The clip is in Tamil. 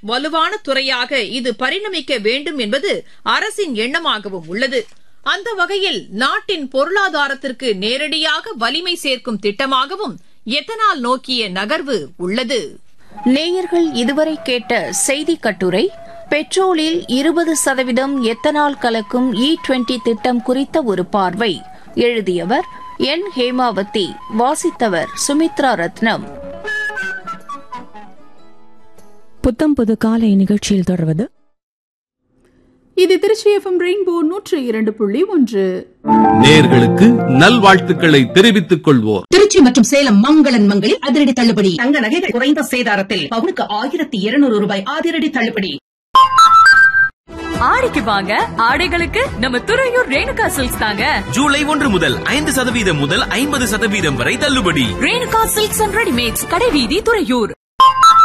வலுவான துறையாக இது பரிணமிக்க வேண்டும் என்பது அரசின் எண்ணமாகவும் உள்ளது அந்த வகையில் நாட்டின் பொருளாதாரத்திற்கு நேரடியாக வலிமை சேர்க்கும் திட்டமாகவும் எத்தனால் நோக்கிய நகர்வு உள்ளது நேயர்கள் இதுவரை கேட்ட செய்தி கட்டுரை பெட்ரோலில் இருபது சதவீதம் எத்தனால் கலக்கும் இ டுவெண்டி திட்டம் குறித்த ஒரு பார்வை எழுதியவர் என் ஹேமாவதி வாசித்தவர் சுமித்ரா ரத்னம் புத்தம் புது காலை நிகழ்ச்சியில் தொடர்வது இது திருச்சி எஃப்எம் ரெயின்போ நூற்று இரண்டு புள்ளி ஒன்று நேர்களுக்கு நல்வாழ்த்துக்களை தெரிவித்துக் கொள்வோர் திருச்சி மற்றும் சேலம் மங்களன் மங்களில் அதிரடி தள்ளுபடி தங்க நகைகள் குறைந்த சேதாரத்தில் பவுனுக்கு ஆயிரத்தி இருநூறு ரூபாய் அதிரடி தள்ளுபடி ஆடிக்கு வாங்க ஆடைகளுக்கு நம்ம துறையூர் ரேணுகா சில்க்ஸ் தாங்க ஜூலை ஒன்று முதல் ஐந்து சதவீதம் முதல் ஐம்பது சதவீதம் வரை தள்ளுபடி ரேணுகா சில்க்ஸ் அண்ட் ரெடிமேட்ஸ் கடைவீதி துறையூர்